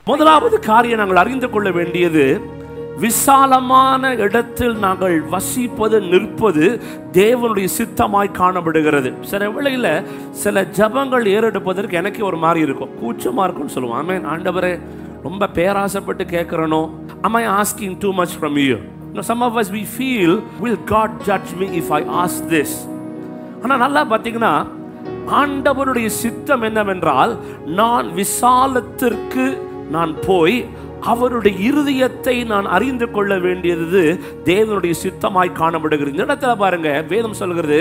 முதலாவது காரியம் நாங்கள் அறிந்து கொள்ள வேண்டியது விசாலமான இடத்தில் நாங்கள் வசிப்பது நிற்பது தேவனுடைய சித்தமாய் காணப்படுகிறது சில வேளையில் சில ஜபங்கள் ஏறெடுப்பதற்கு எனக்கே ஒரு மாதிரி இருக்கும் கூச்சமாக இருக்கும்னு சொல்லுவோம் ஆமென் ஆண்டவரே ரொம்ப பேராசைப்பட்டு கேட்குறனோ am I asking too much from you Now, some of us we feel will God judge me if I ask this ஆனா நல்லா பார்த்தீங்கன்னா ஆண்டவருடைய சித்தம் என்னவென்றால் நான் விசாலத்திற்கு நான் போய் அவருடைய இருதயத்தை நான் அறிந்து கொள்ள வேண்டியது தேவனுடைய சித்தமாய் காணப்படுகிறது இந்த இடத்துல பாருங்க வேதம் சொல்கிறது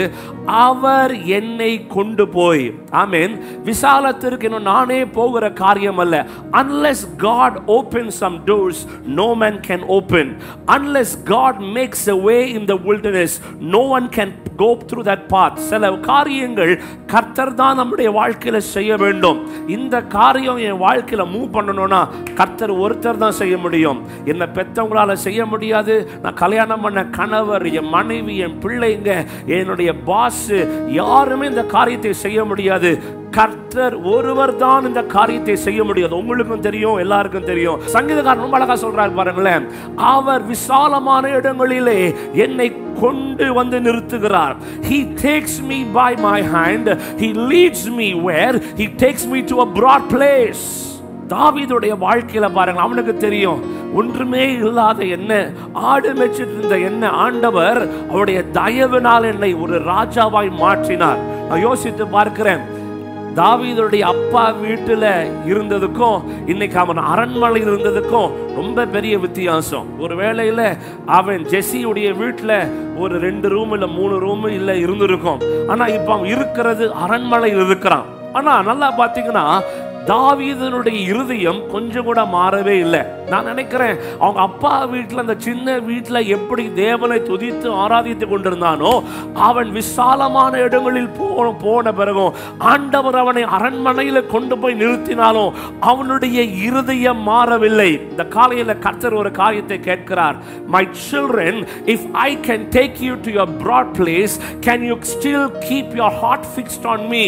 அவர் என்னை கொண்டு போய் ஆமென் விசாலத்திற்கு இன்னும் நானே போகிற காரியம் அல்ல unless God opens some doors no man can open unless God makes a way in the wilderness no one can go through that path சில காரியங்கள் கர்த்தர் தான் நம்முடைய வாழ்க்கையில செய்ய வேண்டும் இந்த காரியம் என் வாழ்க்கையில மூவ் பண்ணணும்னா கர்த்தர் ஒருத்தர் தான் செய்ய முடியும் என்ன பெத்தவங்களால செய்ய முடியாது நான் கல்யாணம் பண்ண கணவர் என் மனைவி என் பிள்ளைங்க என்னுடைய பாஸ் யாருமே இந்த காரியத்தை செய்ய முடியாது கர்த்தர் ஒருவர் தான் இந்த காரியத்தை செய்ய முடியாது உங்களுக்கும் தெரியும் எல்லாருக்கும் தெரியும் சங்கீதக்காரன் ரொம்ப அழகா சொல்றாரு பாருங்களேன் அவர் விசாலமான இடங்களிலே என்னை கொண்டு வந்து நிறுத்துகிறார் he takes me by my hand he leads me where he takes me to a broad place தாவீதுடைய வாழ்க்கையில பாருங்க அவனுக்கு தெரியும் ஒன்றுமே இல்லாத என்ன ஆடு மேய்ச்சிட்டு இருந்த என்ன ஆண்டவர் அவருடைய தயவினால் என்னை ஒரு ராஜாவாய் மாற்றினார் நான் யோசித்து பார்க்கிறேன் தாவீதுடைய அப்பா வீட்டுல இருந்ததுக்கும் இன்னைக்கு அவன் அரண்மனையில் இருந்ததுக்கும் ரொம்ப பெரிய வித்தியாசம் ஒரு வேளையில அவன் ஜெஸ்ஸியுடைய வீட்டுல ஒரு ரெண்டு ரூம் இல்ல மூணு ரூம் இல்ல இருந்திருக்கும் ஆனா இப்ப அவன் இருக்கிறது அரண்மனையில் இருக்கிறான் ஆனா நல்லா பாத்தீங்கன்னா தாவீதனுடைய இருதயம் கொஞ்சம் கூட மாறவே இல்லை நான் நினைக்கிறேன் அவங்க அப்பா வீட்டில் அந்த சின்ன வீட்டில் எப்படி தேவனை துதித்து ஆராதித்து கொண்டிருந்தானோ அவன் விசாலமான இடங்களில் போ போன பிறகும் ஆண்டவர் அவனை அரண்மனையில் கொண்டு போய் நிறுத்தினாலும் அவனுடைய இருதயம் மாறவில்லை இந்த காலையில் கர்த்தர் ஒரு காரியத்தை கேட்கிறார் my children if I can take you to your broad place can you still keep your heart fixed on me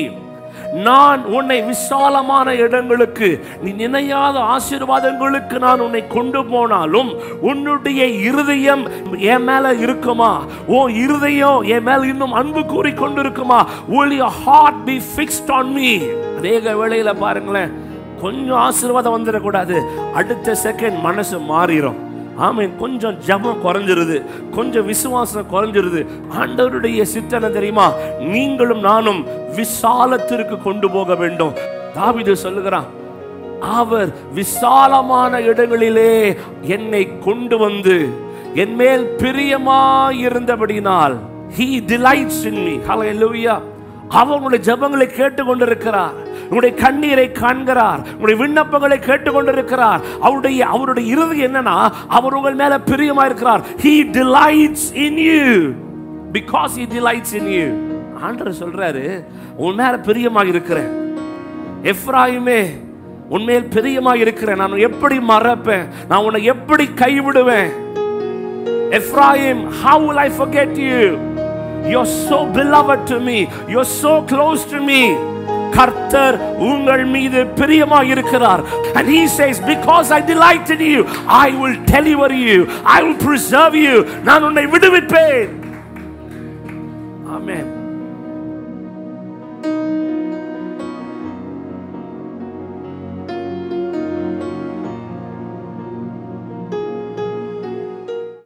நான் உன்னை விசாலமான இடங்களுக்கு நீ நினையாத ஆசீர்வாதங்களுக்கு நான் உன்னை கொண்டு போனாலும் உன்னுடைய இருதயம் என் மேல இருக்குமா ஓ இருதயம் என் மேல இன்னும் அன்பு கூறி கொண்டு இருக்குமா will your heart be fixed on me அநேக வேளையில பாருங்களேன் கொஞ்சம் ஆசீர்வாதம் வந்துடக்கூடாது அடுத்த செகண்ட் மனசு மாறிடும் ஆமீன் கொஞ்சம் ஜபம் குறைஞ்சிருது கொஞ்சம் விசுவாசம் குறைஞ்சிருது ஆண்டவருடைய சித்தனை தெரியுமா நீங்களும் நானும் விசாலத்திற்கு கொண்டு போக வேண்டும் தாவீது சொல்லுகிறான் அவர் விசாலமான இடங்களிலே என்னை கொண்டு வந்து என் மேல் பிரியமாயிருந்தபடினால் he delights in me hallelujah அவர் உங்களுடைய ஜபங்களை கேட்டுக்கொண்டிருக்கிறார் உங்களுடைய கண்ணீரை காண்கிறார் உங்களுடைய விண்ணப்பங்களை கேட்டுக்கொண்டிருக்கிறார் அவருடைய அவருடைய இறுதி என்னன்னா அவர் உங்கள் மேல பிரியமா இருக்கிறார் he delights in you because he delights in you ஆண்டவர் சொல்றாரு உன் மேல பிரியமாக இருக்கிறேன் எஃப்ராயிமே உன்மேல் பிரியமாக இருக்கிறேன் நான் எப்படி மறப்பேன் நான் உன்னை எப்படி கைவிடுவேன் Ephraim how will I forget you you're so beloved to me you're so close to me கர்த்தர் உங்கள் மீது பிரியமாக இருக்கிறார் and he says because i delight in you i will deliver you i will preserve you நான் உன்னை விடுவிப்பேன்